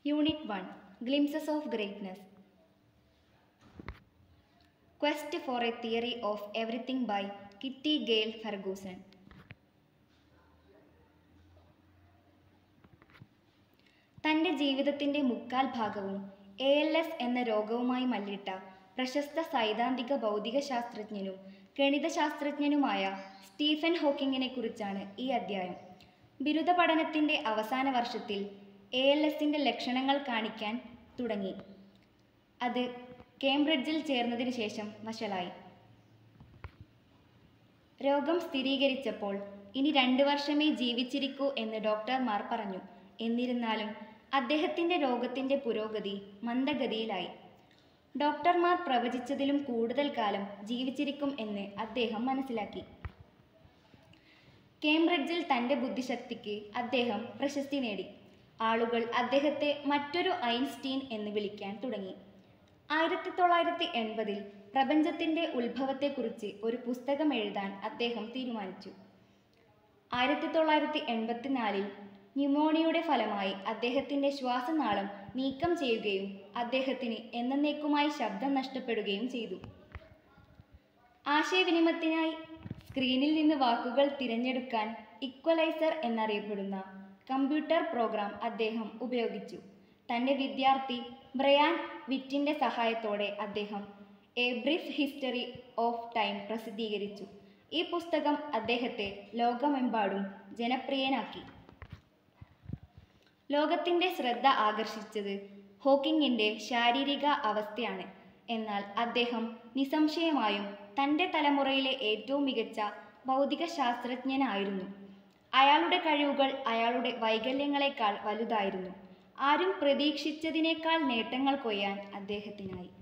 Unit 1 Glimpses of Greatness Quest for a Theory of Everything by Kitty Gale Ferguson തൻ്റെ ജീവിതത്തിൻ്റെ മുക്കാൽ ഭാഗവും A L S എന്ന രോഗവുമായി മല്ലിട്ട പ്രശസ്ത സൈദ്ധാന്തിക ഭൗതിക ശാസ്ത്രജ്ഞനും ഗണിതശാസ്ത്രജ്ഞനുമായ സ്റ്റീഫൻ ഹോക്കിങ്ങിനെ കുറിച്ചാണ് ഈ അധ്യായം ബിരുദ പഠനത്തിൻ്റെ അവസാന വർഷത്തിൽ എ എൽ എസിൻ്റെ ലക്ഷണങ്ങൾ കാണിക്കാൻ തുടങ്ങി അത് കേംബ്രിഡ്ജിൽ ചേർന്നതിന് ശേഷം വഷളായി രോഗം സ്ഥിരീകരിച്ചപ്പോൾ ഇനി രണ്ട് വർഷമേ ജീവിച്ചിരിക്കൂ എന്ന് ഡോക്ടർമാർ പറഞ്ഞു എന്നിരുന്നാലും അദ്ദേഹത്തിൻ്റെ രോഗത്തിൻ്റെ പുരോഗതി മന്ദഗതിയിലായി ഡോക്ടർമാർ പ്രവചിച്ചതിലും കൂടുതൽ കാലം ജീവിച്ചിരിക്കും എന്ന് അദ്ദേഹം മനസ്സിലാക്കി കേംബ്രിഡ്ജിൽ തൻ്റെ ബുദ്ധിശക്തിക്ക് അദ്ദേഹം പ്രശസ്തി നേടി ആളുകൾ അദ്ദേഹത്തെ മറ്റൊരു ഐൻസ്റ്റീൻ എന്ന് വിളിക്കാൻ തുടങ്ങി ആയിരത്തി തൊള്ളായിരത്തി എൺപതിൽ പ്രപഞ്ചത്തിൻ്റെ ഉത്ഭവത്തെക്കുറിച്ച് ഒരു പുസ്തകം എഴുതാൻ അദ്ദേഹം തീരുമാനിച്ചു ആയിരത്തി തൊള്ളായിരത്തി എൺപത്തിനാലിൽ ന്യൂമോണിയയുടെ ഫലമായി അദ്ദേഹത്തിൻ്റെ ശ്വാസനാളം നീക്കം ചെയ്യുകയും അദ്ദേഹത്തിന് എന്നേക്കുമായി ശബ്ദം നഷ്ടപ്പെടുകയും ചെയ്തു ആശയവിനിമയത്തിനായി സ്ക്രീനിൽ നിന്ന് വാക്കുകൾ തിരഞ്ഞെടുക്കാൻ ഇക്വലൈസർ എന്നറിയപ്പെടുന്ന കമ്പ്യൂട്ടർ പ്രോഗ്രാം അദ്ദേഹം ഉപയോഗിച്ചു തൻ്റെ വിദ്യാർത്ഥി ബ്രയാൻ വിറ്റിൻ്റെ സഹായത്തോടെ അദ്ദേഹം A brief history of time പ്രസിദ്ധീകരിച്ചു ഈ പുസ്തകം അദ്ദേഹത്തെ ലോകമെമ്പാടും ജനപ്രിയനാക്കി ലോകത്തിൻ്റെ ശ്രദ്ധ ആകർഷിച്ചത് ഹോക്കിങ്ങിൻ്റെ ശാരീരിക അവസ്ഥയാണ് എന്നാൽ അദ്ദേഹം നിസ്സംശയമായും തൻ്റെ തലമുറയിലെ ഏറ്റവും മികച്ച ഭൗതിക ശാസ്ത്രജ്ഞനായിരുന്നു അയാളുടെ കഴിവുകൾ അയാളുടെ വൈകല്യങ്ങളെക്കാൾ വലുതായിരുന്നു ആരും പ്രതീക്ഷിച്ചതിനേക്കാൾ നേട്ടങ്ങൾ കൊയ്യാൻ അദ്ദേഹത്തിനായി